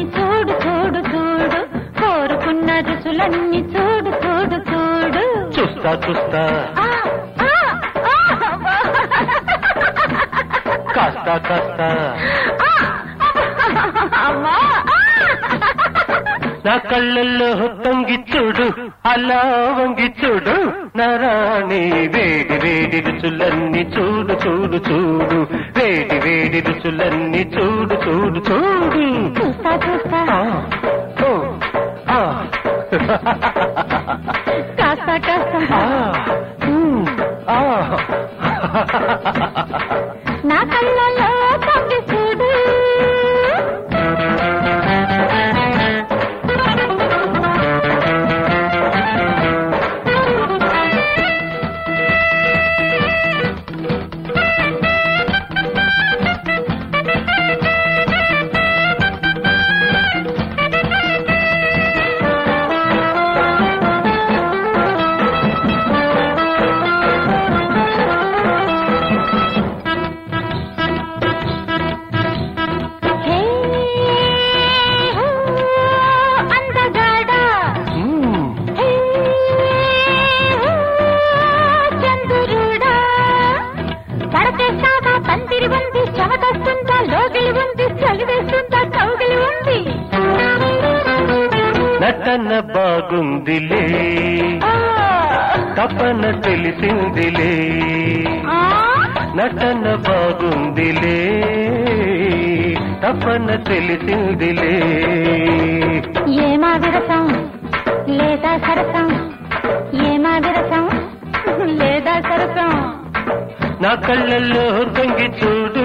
చూడు చూడు చూడు కోరుకున్న రుచులన్నీ చూడు చూడు చూడు చూస్తా చూస్తా ఆ, ఆ, ఆ, కాస్త కాస్త ఆ, అమ్మా నా కళ్ళల్లో తొంగి చూడు అలా వంగి చూడు నారాణి వేడి వేడి రుచులన్నీ చూడు చూడు చూడు వేడి వేడి రుచులన్నీ చూడు చూడు చూడు చూస్తా చూస్తా ఆ, ఓ, ఆ, కాస్త కాస్త ఆ, ఉమ్, ఆ. నా కళ్ళలో తప్పి చూడు hey who, అందగాడా um, hey who, చంద్రుడా పడతేస్తాగా పందిరి ఉంది చెమటొస్తుందా లోగిలి ఉంది చలి వేస్తుందా కౌగిలి ఉంది నటన బాగుందిలే ఆ, తపన తెలిసిందిలే ఆ, నటన బాగుందిలే తపన తెలిసిందిలే ఏమా విరసం లేదా సరసం ఏమా విరసం లేదా సరసం నా కళ్ళల్లో తొంగి చూడు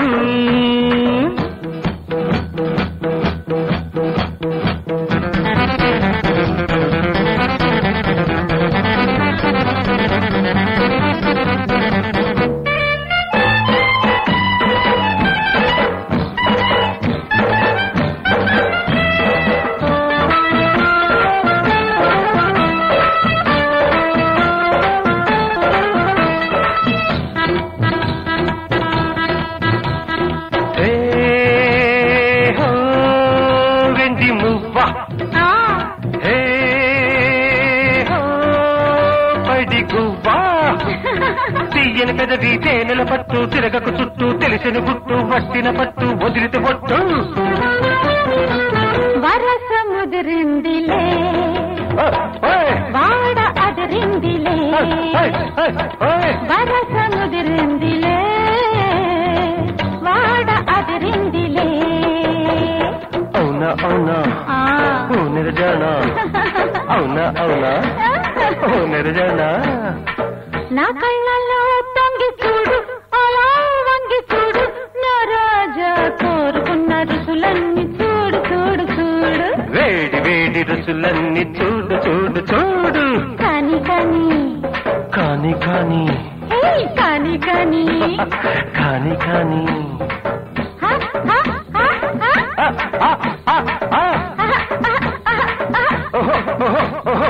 ఏ హో వెండి మువ్వ ఆ, ఏ హో పడి గువ్వా తీయని పెదవి తేనెల పట్టు తిరగకు చుట్టూ తెలిసిన గుట్టు వట్టిన పట్టు వదిలితే పొట్టు వరస ముదిరిందిలే ఓయ్, ఓయ్, వాడ అదిరిందిలే ఓయ్, ఓయ్, ఓయ్, ఓయ్. వరస ముదిరిందిలే వాడ అదిరిందిలే అవునా అవునా ఆ. ఓ నిర్జన అవునా అవునా ఓ నిర్జన నా కళ్ళల్లో తొంగి చూడు అలా వంగి చూడు నా రాజా కోరుకున్న రుసులన్నీ చూడు చూడు చూడు వేడి వేడి రుచులన్నీ చూడు చూడు చూడు కాని కాని కాని కాని ఏయ్, కాని కాని కాని కాని హ, హ, హ, హ. ఆ, ఆ, ఆ, ఆ. ఓహో, ఓహో, ఓహో.